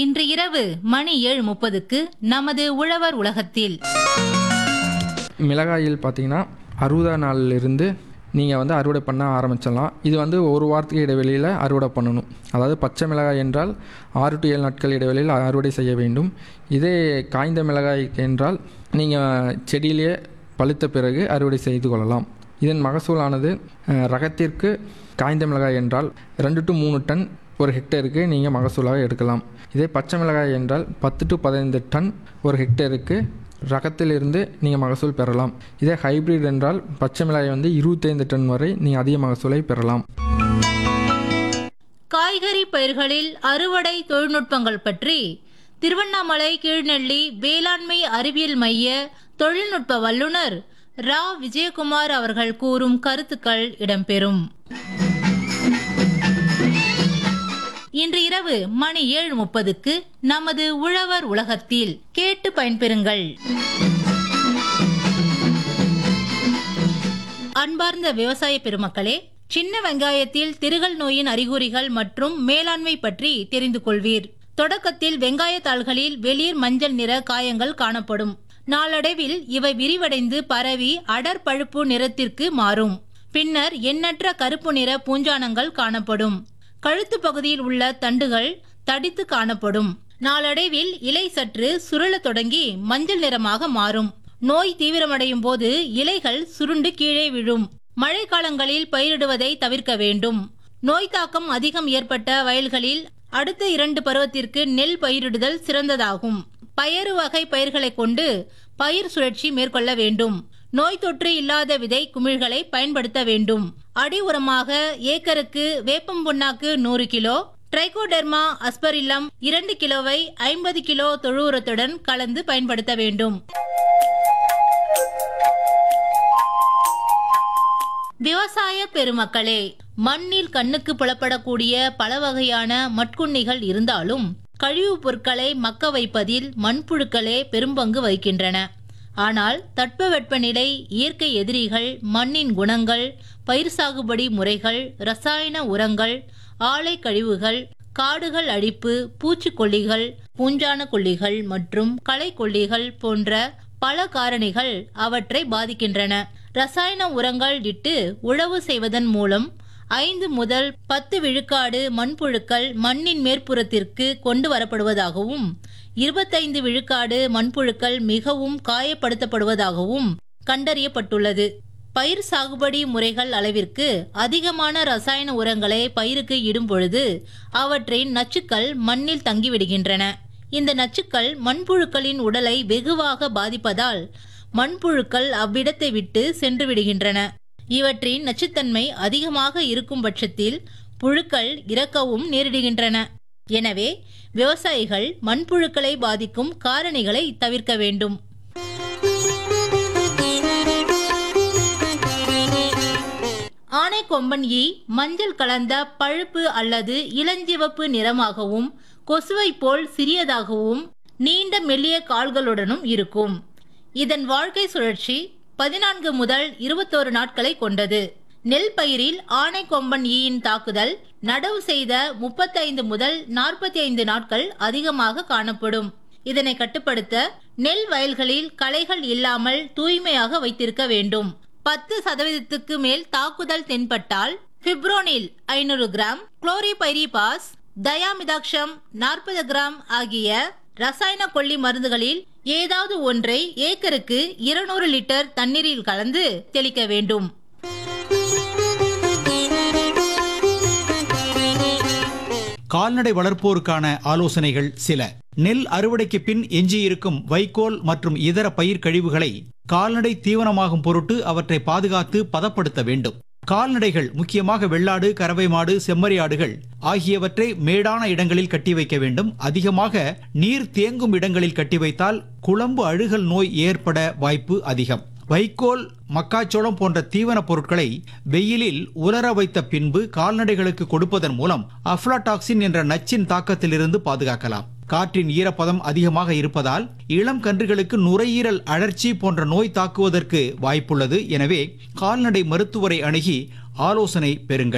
இன்று இரவு மணி ஏழு முப்பதுக்கு நமது உழவர் உலகத்தில் மிளகாயில் பார்த்தீங்கன்னா அறுபதாம் நாள்லேருந்து நீங்கள் வந்து அறுவடை பண்ண ஆரம்பிச்சிடலாம் இது வந்து ஒரு வாரத்துக்கு இடைவெளியில் அறுவடை பண்ணணும் அதாவது பச்சை மிளகாய் என்றால் ஆறு டு ஏழு நாட்கள் இடைவெளியில் அறுவடை செய்ய வேண்டும் இதே காய்ந்த மிளகாய் என்றால் நீங்கள் செடியிலேயே பழுத்த பிறகு அறுவடை செய்து கொள்ளலாம் இதன் மகசூலானது அஹ், ரகத்திற்கு காய்ந்த மிளகாய் என்றால் ரெண்டு டு மூணு டன் ஒரு ஹெக்டேருக்கு நீங்கள் மகசூலாக எடுக்கலாம் இதே பச்சை மிளகாய் என்றால் பத்து டு பதினைந்து டன் ஒரு ஹெக்டேருக்கு ரகத்திலிருந்து நீங்கள் மகசூல் பெறலாம் இதே ஹைபிரிட் என்றால் பச்சை மிளகாய் வந்து இருபத்தைந்து டன் வரை நீங்கள் அதிக மகசூலை பெறலாம் காய்கறி பயிர்களில் அறுவடை தொழில்நுட்பங்கள் பற்றி திருவண்ணாமலை கீழ்நெல்லி வேளாண்மை அறிவியல் மைய தொழில்நுட்ப வல்லுநர் ரா விஜயகுமார் அவர்கள் கூறும் கருத்துக்கள் இடம்பெறும் இன்று இரவு மணி ஏழு முப்பதுக்கு நமது உழவர் உலகத்தில் கேட்டு பயன்பெறுங்கள் அன்பார்ந்த விவசாய பெருமக்களே சின்ன வெங்காயத்தில் திருகல் நோயின் அறிகுறிகள் மற்றும் மேலாண்மை பற்றி தெரிந்து கொள்வீர் தொடக்கத்தில் வெங்காய தாள்களில் வெளிர் மஞ்சள் நிற காயங்கள் காணப்படும் நாளடைவில் இவை விரிவடைந்து பரவி அடர் பழுப்பு நிறத்திற்கு மாறும் பின்னர் எண்ணற்ற கருப்பு நிற பூஞ்சானங்கள் காணப்படும் கழுத்து பகுதியில் உள்ள தண்டுகள் தடித்து காணப்படும் நாளடைவில் இலை சற்று சுருளத் தொடங்கி மஞ்சள் நிறமாக மாறும் நோய் தீவிரமடையும் போது இலைகள் சுருண்டு கீழே விழும் மழைக்காலங்களில் பயிரிடுவதை தவிர்க்க வேண்டும் நோய் தாக்கம் அதிகம் ஏற்பட்ட வயல்களில் அடுத்த இரண்டு பருவத்திற்கு நெல் பயிரிடுதல் சிறந்ததாகும் பயறு வகை பயிர்களை கொண்டு பயிர் சுழற்சி மேற்கொள்ள வேண்டும் நோய் தொற்று இல்லாத விதை குமிழ்களை பயன்படுத்த வேண்டும் அடி உரமாக ஏக்கருக்கு வேப்பம் புண்ணாக்கு நூறு கிலோ ட்ரைகோடெர்மா அஸ்பரில்லம் இரண்டு கிலோவை ஐம்பது கிலோ தொழு உரத்துடன் கலந்து பயன்படுத்த வேண்டும் விவசாய பெருமக்களே மண்ணில் கண்ணுக்கு புலப்படக்கூடிய பல வகையான மட்குண்ணிகள் இருந்தாலும் கழிவுப் பொருட்களை மக்க வைப்பதில் மண்புழுக்களே பெரும்பங்கு வகிக்கின்றன ஆனால் தட்பவெப்பநிலை இயற்கை எதிரிகள் மண்ணின் குணங்கள் பயிர் சாகுபடி முறைகள் ரசாயன உரங்கள் ஆலை கழிவுகள் காடுகள் அழிப்பு பூச்சிக்கொல்லிகள் பூஞ்சான கொல்லிகள் மற்றும் களைக்கொல்லிகள் போன்ற பல காரணிகள் அவற்றை பாதிக்கின்றன ரசாயன உரங்கள் இட்டு உழவு செய்வதன் மூலம் ஐந்து முதல் பத்து விழுக்காடு மண்புழுக்கள் மண்ணின் மேற்புறத்திற்கு கொண்டு வரப்படுவதாகவும் இருபத்தைந்து விழுக்காடு மண்புழுக்கள் மிகவும் காயப்படுத்தப்படுவதாகவும் கண்டறியப்பட்டுள்ளது பயிர் சாகுபடி முறைகள் அளவிற்கு அதிகமான ரசாயன உரங்களை பயிருக்கு இடும் பொழுது அவற்றின் நச்சுக்கள் மண்ணில் தங்கிவிடுகின்றன இந்த நச்சுக்கள் மண்புழுக்களின் உடலை வெகுவாக பாதிப்பதால் மண்புழுக்கள் அவ்விடத்தை விட்டு சென்று விடுகின்றன இவற்றின் நச்சுத்தன்மை அதிகமாக இருக்கும் பட்சத்தில் புழுக்கள் இறக்கவும் நேரிடுகின்றன எனவே விவசாயிகள் மண்புழுக்களை பாதிக்கும் காரணிகளை தவிர்க்க வேண்டும் ஆனைக்கொம்பன் ஈ மஞ்சள் கலந்த பழுப்பு அல்லது இளஞ்சிவப்பு நிறமாகவும் கொசுவை போல் சிறியதாகவும் நீண்ட மெல்லிய கால்களுடனும் இருக்கும் இதன் வாழ்க்கை சுழற்சி பதினான்கு முதல் இருபத்தோரு நாட்களை கொண்டது நெல் பயிரில் ஆனைக்கொம்பன் ஈயின் தாக்குதல் நடவு செய்த முப்பத்தைந்து முதல் நாற்பத்தி ஐந்து நாட்கள் அதிகமாக காணப்படும் இதனை கட்டுப்படுத்த நெல் வயல்களில் களைகள் இல்லாமல் தூய்மையாக வைத்திருக்க வேண்டும் பத்து சதவீதத்துக்கு மேல் தாக்குதல் தென்பட்டால் பிப்ரோனில் ஐநூறு கிராம் குளோரிபைரிபாஸ் தயாமிதாக்ஷம் நாற்பது கிராம் ஆகிய ரசாயன கொல்லி மருந்துகளில் ஏதாவது ஒன்றை ஏக்கருக்கு இருநூறு லிட்டர் தண்ணீரில் கலந்து தெளிக்க வேண்டும் கால்நடை வளர்ப்போருக்கான ஆலோசனைகள் சில நெல் அறுவடைக்கு பின் எஞ்சியிருக்கும் வைக்கோல் மற்றும் இதர பயிர் கழிவுகளை கால்நடை தீவனமாகும் பொருட்டு அவற்றை பாதுகாத்து பதப்படுத்த வேண்டும் கால்நடைகள் முக்கியமாக வெள்ளாடு கறவை மாடு செம்மறி ஆடுகள் ஆகியவற்றை மேடான இடங்களில் கட்டி வைக்க வேண்டும் அதிகமாக நீர் தேங்கும் இடங்களில் கட்டி வைத்தால் குழம்பு அழுகல் நோய் ஏற்பட வாய்ப்பு அதிகம் வைக்கோல் மக்காச்சோளம் போன்ற தீவனப் பொருட்களை வெயிலில் உலர வைத்த பின்பு கால்நடைகளுக்கு கொடுப்பதன் மூலம் அஃப்லாடாக்சின் என்ற நச்சின் தாக்கத்திலிருந்து பாதுகாக்கலாம் காற்றின் ஈரப்பதம் அதிகமாக இருப்பதால் இளம் கன்றுகளுக்கு நுரையீரல் அழற்சி போன்ற நோய் தாக்குவதற்கு வாய்ப்புள்ளது எனவே கால்நடை மருத்துவரை அணுகி ஆலோசனை பெறுங்கள்